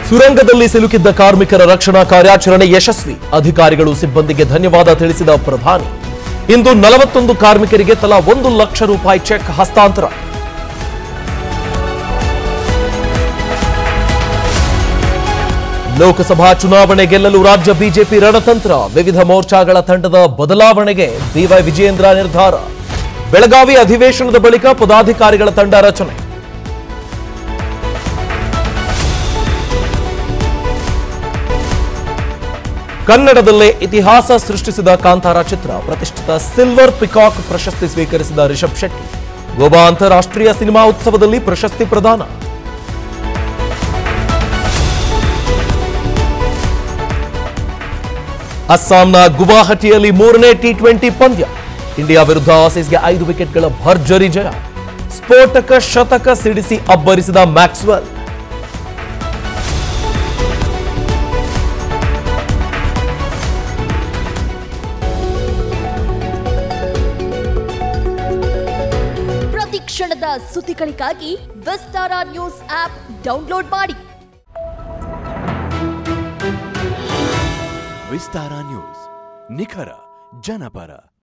ಸುರಂಗದಲ್ಲಿ ಸಿಲುಕಿದ್ದ ಕಾರ್ಮಿಕರ ರಕ್ಷಣಾ ಕಾರ್ಯಾಚರಣೆ ಯಶಸ್ವಿ ಅಧಿಕಾರಿಗಳು ಸಿಬ್ಬಂದಿಗೆ ಧನ್ಯವಾದ ತಿಳಿಸಿದ ಪ್ರಧಾನಿ ಇಂದು ನಲವತ್ತೊಂದು ಕಾರ್ಮಿಕರಿಗೆ ತಲಾ ಒಂದು ಲಕ್ಷ ರೂಪಾಯಿ ಚೆಕ್ ಹಸ್ತಾಂತರ ಲೋಕಸಭಾ ಚುನಾವಣೆ ಗೆಲ್ಲಲು ರಾಜ್ಯ ಬಿಜೆಪಿ ರಣತಂತ್ರ ವಿವಿಧ ಮೋರ್ಚಾಗಳ ತಂಡದ ಬದಲಾವಣೆಗೆ ಬಿವೈ ವಿಜಯೇಂದ್ರ ನಿರ್ಧಾರ ಬೆಳಗಾವಿ ಅಧಿವೇಶನದ ಬಳಿಕ ಪದಾಧಿಕಾರಿಗಳ ತಂಡ ರಚನೆ ಕನ್ನಡದಲ್ಲೇ ಇತಿಹಾಸ ಸೃಷ್ಟಿಸಿದ ಕಾಂತಾರ ಚಿತ್ರ ಪ್ರತಿಷ್ಠಿತ ಸಿಲ್ವರ್ ಪಿಕಾಕ್ ಪ್ರಶಸ್ತಿ ಸ್ವೀಕರಿಸಿದ ರಿಷಬ್ ಶೆಟ್ಟಿ ಗೋವಾ ಅಂತಾರಾಷ್ಟ್ರೀಯ ಸಿನಿಮಾ ಉತ್ಸವದಲ್ಲಿ ಪ್ರಶಸ್ತಿ ಪ್ರದಾನ ಅಸ್ಸಾಂನ ಗುವಾಹಟಿಯಲ್ಲಿ ಮೂರನೇ ಟಿ ಟ್ವೆಂಟಿ ಪಂದ್ಯ ಇಂಡಿಯಾ ವಿರುದ್ಧ ಆಸೀಸ್ಗೆ ಐದು ವಿಕೆಟ್ಗಳ ಭರ್ಜರಿ ಜಯ ಸ್ಫೋಟಕ ಶತಕ ಸಿಡಿಸಿ ಅಬ್ಬರಿಸಿದ ಮ್ಯಾಕ್ಸ್ವೆಲ್ ಪ್ರತಿ ಕ್ಷಣದ ಸುದ್ದಿಗಳಿಗಾಗಿ ವಿಸ್ತಾರ ನ್ಯೂಸ್ ಆಪ್ ಡೌನ್ಲೋಡ್ ಮಾಡಿ ವಿಸ್ತಾರ ನ್ಯೂಸ್ ನಿಖರ ಜನಪರ